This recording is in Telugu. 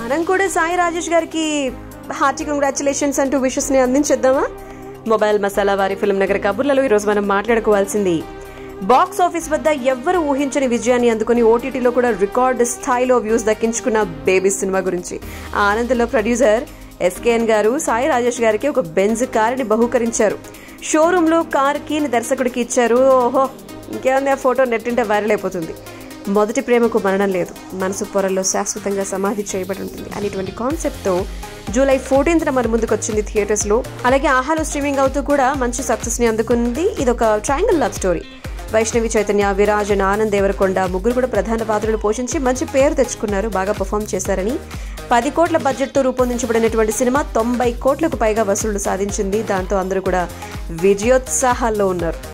మనం కూడా సాయి రాజేష్ గారికి హార్టీ కంగ్రాచులేషన్స్ అంటూ విషెస్ ని అందించేద్దామా మొబైల్ మసాలా వారి ఫిల్మ్ నగర్ కబుర్లలో ఈరోజు మనం మాట్లాడుకోవాల్సింది బాక్స్ ఆఫీస్ వద్ద ఎవ్వరు ఊహించని విజయాన్ని అందుకుని ఓటీటీలో కూడా రికార్డ్ స్థాయిలో వ్యూస్ దక్కించుకున్న బేబీ సినిమా గురించి ఆ ఆనందంలో ప్రొడ్యూసర్ ఎస్కేఎన్ గారు సాయి రాజేష్ గారికి ఒక బెంజ్ కారుని బహూకరించారు షోరూమ్ లో కార్ కీని దర్శకుడికి ఇచ్చారు ఓహో ఇంకేముంది ఆ ఫోటో నెట్టింటే వైరల్ అయిపోతుంది మొదటి ప్రేమకు మరణం లేదు మనసు పొరల్లో శాశ్వతంగా సమాధి చేయబడి ఉంటుంది అనేటువంటి కాన్సెప్ట్తో జూలై ఫోర్టీన్త్న మన ముందుకు వచ్చింది థియేటర్స్లో అలాగే ఆహాలో స్ట్రీమింగ్ అవుతూ కూడా మంచి సక్సెస్ని అందుకుంది ఇది ఒక triangle love story Vaishnavi Chaitanya Viraj and Anand Devarakonda ముగ్గురు కూడా ప్రధాన పాత్రలు పోషించి మంచి పేరు తెచ్చుకున్నారు బాగా పర్ఫామ్ చేశారని పది కోట్ల బడ్జెట్తో రూపొందించబడినటువంటి సినిమా తొంభై కోట్లకు పైగా వసూళ్లు సాధించింది దాంతో అందరూ కూడా విజయోత్సాహాల్లో ఉన్నారు